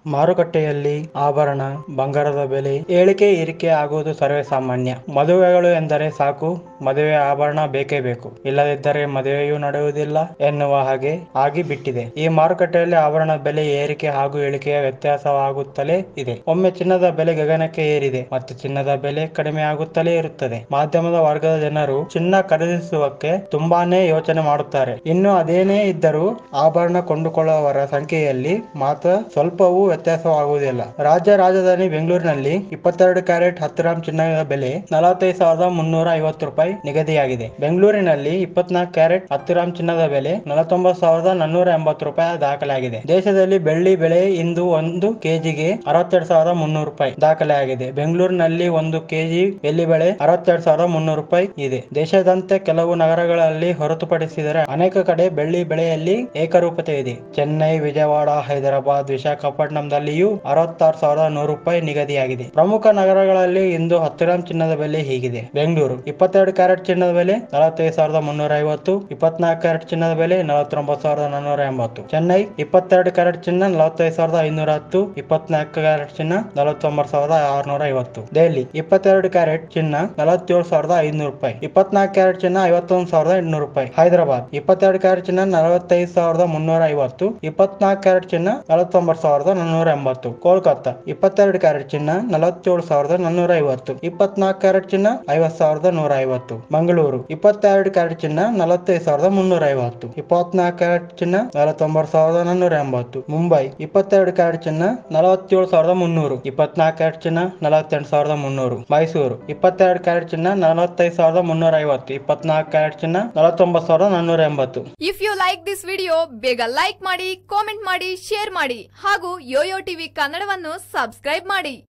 ಮಾರುಕಟ್ಟೆಯಲ್ಲಿ ಆಭರಣ ಬಂಗಾರದ ಬೆಲೆ ಏಳಿಕೆ ಏರಿಕೆ ಆಗುವುದು ಸರ್ವೇ ಸಾಮಾನ್ಯ ಮದುವೆಗಳು ಎಂದರೆ ಸಾಕು ಮದುವೆ ಆಭರಣ ಬೇಕೇ ಬೇಕು ಇಲ್ಲದಿದ್ದರೆ ಮದುವೆಯೂ ನಡೆಯುವುದಿಲ್ಲ ಎನ್ನುವ ಹಾಗೆ ಆಗಿ ಬಿಟ್ಟಿದೆ ಈ ಮಾರುಕಟ್ಟೆಯಲ್ಲಿ ಆಭರಣದ ಬೆಲೆ ಏರಿಕೆ ಹಾಗೂ ಇಳಿಕೆಯ ವ್ಯತ್ಯಾಸವಾಗುತ್ತಲೇ ಇದೆ ಒಮ್ಮೆ ಚಿನ್ನದ ಬೆಲೆ ಗಗನಕ್ಕೆ ಏರಿದೆ ಮತ್ತು ಚಿನ್ನದ ಬೆಲೆ ಕಡಿಮೆ ಆಗುತ್ತಲೇ ಇರುತ್ತದೆ ಮಾಧ್ಯಮದ ವರ್ಗದ ಜನರು ಚಿನ್ನ ಖರೀದಿಸುವಕ್ಕೆ ತುಂಬಾನೇ ಯೋಚನೆ ಮಾಡುತ್ತಾರೆ ಇನ್ನು ಅದೇನೇ ಇದ್ದರೂ ಆಭರಣ ಕೊಂಡುಕೊಳ್ಳುವವರ ಸಂಖ್ಯೆಯಲ್ಲಿ ಮಾತ್ರ ಸ್ವಲ್ಪವೂ ವ್ಯತ್ಯಾಸವಾಗುವುದಿಲ್ಲ ರಾಜ್ಯ ರಾಜಧಾನಿ ಬೆಂಗಳೂರಿನಲ್ಲಿ ಇಪ್ಪತ್ತೆರಡು ಕ್ಯಾರೆಟ್ ಹತ್ತು ಗ್ರಾಂ ಚಿನ್ನದ ಬೆಲೆ ನಲವತ್ತೈದು ಸಾವಿರದ ಮುನ್ನೂರ ಐವತ್ತು ರೂಪಾಯಿ ನಿಗದಿಯಾಗಿದೆ ಬೆಂಗಳೂರಿನಲ್ಲಿ ಇಪ್ಪತ್ನಾಲ್ಕು ಕ್ಯಾರೆಟ್ ಹತ್ತು ಗ್ರಾಂ ಚಿನ್ನದ ಬೆಲೆ ನಲವತ್ತೊಂಬತ್ತು ಸಾವಿರದ ನಾನ್ನೂರ ಎಂಬತ್ತು ರೂಪಾಯಿ ದಾಖಲಾಗಿದೆ ದೇಶದಲ್ಲಿ ಬೆಳ್ಳಿ ಬೆಲೆ ಇಂದು ಒಂದು ಕೆಜಿಗೆ ಅರವತ್ತೆರಡು ಸಾವಿರದ ಮುನ್ನೂರು ರೂಪಾಯಿ ದಾಖಲಾಗಿದೆ ಬೆಂಗಳೂರಿನಲ್ಲಿ ಒಂದು ಕೆಜಿ ಬೆಳ್ಳಿ ಬೆಲೆ ಅರವತ್ತೆರಡು ಸಾವಿರದ ಮುನ್ನೂರು ರೂಪಾಯಿ ಇದೆ ದೇಶದಂತೆ ಕೆಲವು ನಗರಗಳಲ್ಲಿ ಹೊರತುಪಡಿಸಿದರೆ ಅನೇಕ ಕಡೆ ಬೆಳ್ಳಿ ಬೆಲೆಯಲ್ಲಿ ಏಕರೂಪತೆ ಇದೆ ಚೆನ್ನೈ ವಿಜಯವಾಡ ಹೈದರಾಬಾದ್ ವಿಶಾಖಪಟ್ಟಣಂದಲ್ಲಿಯೂ ಅರವತ್ತಾರು ಸಾವಿರದ ನೂರು ರೂಪಾಯಿ ನಿಗದಿಯಾಗಿದೆ ಪ್ರಮುಖ ನಗರಗಳಲ್ಲಿ ಇಂದು ಹತ್ತು ಗ್ರಾಂ ಚಿನ್ನದ ಬೆಲೆ ಹೀಗಿದೆ ಬೆಂಗಳೂರು ಇಪ್ಪತ್ತೆರಡು ಕ್ಯಾರೆಟ್ ಚಿನ್ನದ ಬೆಲೆ ನಲವತ್ತೈದು ಸಾವಿರದ ಮುನ್ನೂರ ಐವತ್ತು ಇಪ್ಪತ್ನಾಲ್ಕು ಕ್ಯಾರೆಟ್ ಚಿನ್ನದ ಬೆಲೆ ನಲವತ್ತೊಂಬತ್ತು ಸಾವಿರದ ನಾನ್ನೂರ ಎಂಬತ್ತು ಚೆನ್ನೈ ಇಪ್ಪತ್ತೆರಡು ಕ್ಯಾರೆಟ್ ಚಿನ್ನ ನಲವತ್ತೈದು ಸಾವಿರದ ಐನೂರ ಹತ್ತು ಇಪ್ಪತ್ನಾಲ್ಕು ಕ್ಯಾರೆಟ್ ಚಿನ್ನ ನಲವತ್ತೊಂಬತ್ತು ಸಾವಿರದ ಆರುನೂರ ಐವತ್ತು ದೆಹಲಿ ಇಪ್ಪತ್ತೆರಡು ಕ್ಯಾರೆಟ್ ಚಿನ್ನ ನಲವತ್ತೇಳು ಸಾವಿರದ ಐನೂರು ರೂಪಾಯಿ ಇಪ್ಪತ್ನಾಲ್ಕು ಕ್ಯಾರೆಟ್ ಚಿನ್ನ ಐವತ್ತೊಂದು ಸಾವಿರದ ಎಂಟುನೂರು ರೂಪಾಯಿ ಹೈದರಾಬಾದ್ ಇಪ್ಪತ್ತೆರಡು ಕ್ಯಾರೆಟ್ ಚಿನ್ನ ನಲವತ್ತೈದು ಸಾವಿರದ ಮುನ್ನೂರ ಐವತ್ತು ಇಪ್ಪತ್ನಾಲ್ಕು ಕ್ಯಾರೆಟ್ ಚಿನ್ನ ನಲವತ್ತೊಂಬತ್ತು ಸಾವಿರದ ನಾನ್ನೂರ ಎಂಬತ್ತು ಕೋಲ್ಕತ್ತಾ ಇಪ್ಪತ್ತೆರಡು ಕ್ಯಾರೆಟ್ ಚಿನ್ನ ನಲವತ್ತೇಳು ಸಾವಿರದ ನಾನ್ನೂರ ಐವತ್ತು ಇಪ್ಪತ್ನಾಲ್ಕು ಕ್ಯಾರೆಟ್ ಚಿನ್ನ ಐವತ್ತು ಸಾವಿರದ ನೂರ ಐವತ್ತು ಮಂಗಳೂರು ಇಪ್ಪತ್ತೆರಡು ಕ್ಯಾರೆಟ್ ಚಿನ್ನ ನಲವತ್ತೈದು ಸಾವಿರದ ಮುನ್ನೂರ ಐವತ್ತು ಇಪ್ಪತ್ನಾಲ್ಕು ಕ್ಯಾರೆಟ್ ಚಿನ್ನ ನಲವತ್ತೊಂಬತ್ತು ಸಾವಿರದ ನಾನ್ನೂರ ಎಂಬತ್ತು ಮುಂಬೈ ಇಪ್ಪತ್ತೆರಡು ಕ್ಯಾರೆಟ್ ಚಿನ್ನ ನಲವತ್ತೇಳು ಸಾವಿರದ ಮುನ್ನೂರು ಇಪ್ಪತ್ನಾಲ್ಕು ಕ್ಯಾರೆಟ್ ಚಿನ್ನ ನಲವತ್ತೆಂಟು ಸಾವಿರದ ಮುನ್ನೂರು ಮೈಸೂರು ಇಪ್ಪತ್ತೆರಡು ಕ್ಯಾರೆಟ್ ಚಿನ್ನ ನಲವತ್ತೈದು ಸಾವಿರದ ಮುನ್ನೂರ ಐವತ್ತು ಇಪ್ಪತ್ನಾಲ್ಕು ಕ್ಯಾರೆಟ್ ಚಿನ್ನ ನಲವತ್ತೊಂಬತ್ತು ಸಾವಿರದ ನಾನ್ನೂರ ಎಂಬತ್ತು if you like this video ಬೇಗ ಲೈಕ್ ಮಾಡಿ ಕಾಮೆಂಟ್ ಮಾಡಿ ಶೇರ್ ಮಾಡಿ ಹಾಗೂ ಯೋಯೋ ಟಿವಿ ಕನ್ನಡವನ್ನು ಸಬ್ಸ್ಕ್ರೈಬ್ ಮಾಡಿ